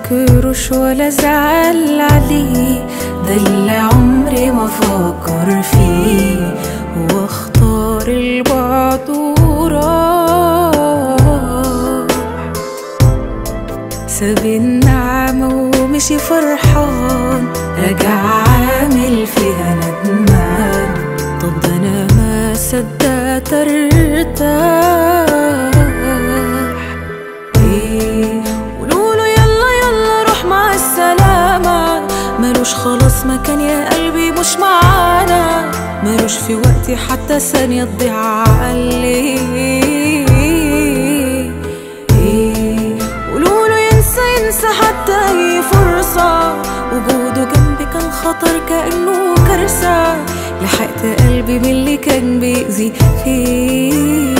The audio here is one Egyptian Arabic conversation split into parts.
افتكروش ولا زعل عليه ده اللي عمري ما فكر فيه واختار البعد وراح ساب النعمة ومشي فرحان رجع عامل فيها ندمان طب ده انا ما صدقت ارتاح ايه قولوله يلا يلا روح مع السلامة ملوش خلاص مكان يا قلبي مش معانا ملوش في وقتي حتى ثانية تضيع عقلي ايه قولوله ينسى ينسى حتى اي فرصة وجوده جنبي كان خطر كأنه كارثة لحقت قلبي من اللي كان بيأذي فيه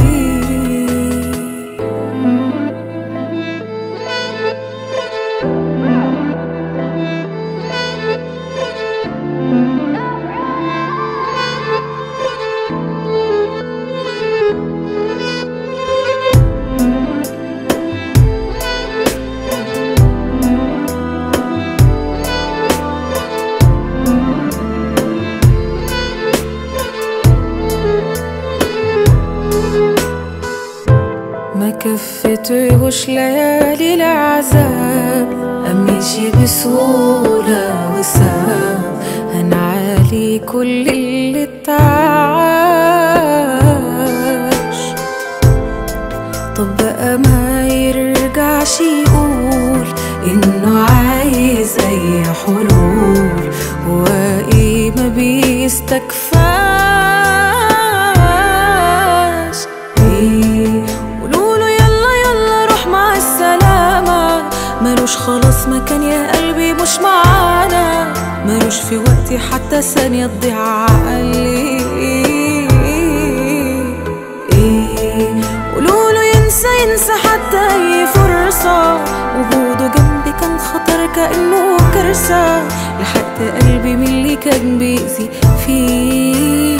ما كفتهوش ليالي العذاب أمشي بسهولة وسام هنعالي كل اللي اتعاش طب بقى ما يرجعش يقول إنه عايز أي حلول هو إيه ما بيستكفاش إيه قولوله يلا يلا روح مع السلامة ملوش خلاص مكان يا قلبي مش معانا ملوش في وقتي حتى ثانية تضيع عقلي إيه قولوله ينسى ينسى حتى أي فرصة وجوده جنبي كان خطر كأنه كارثة لحقت قلبي من اللي كان بيأذي فيه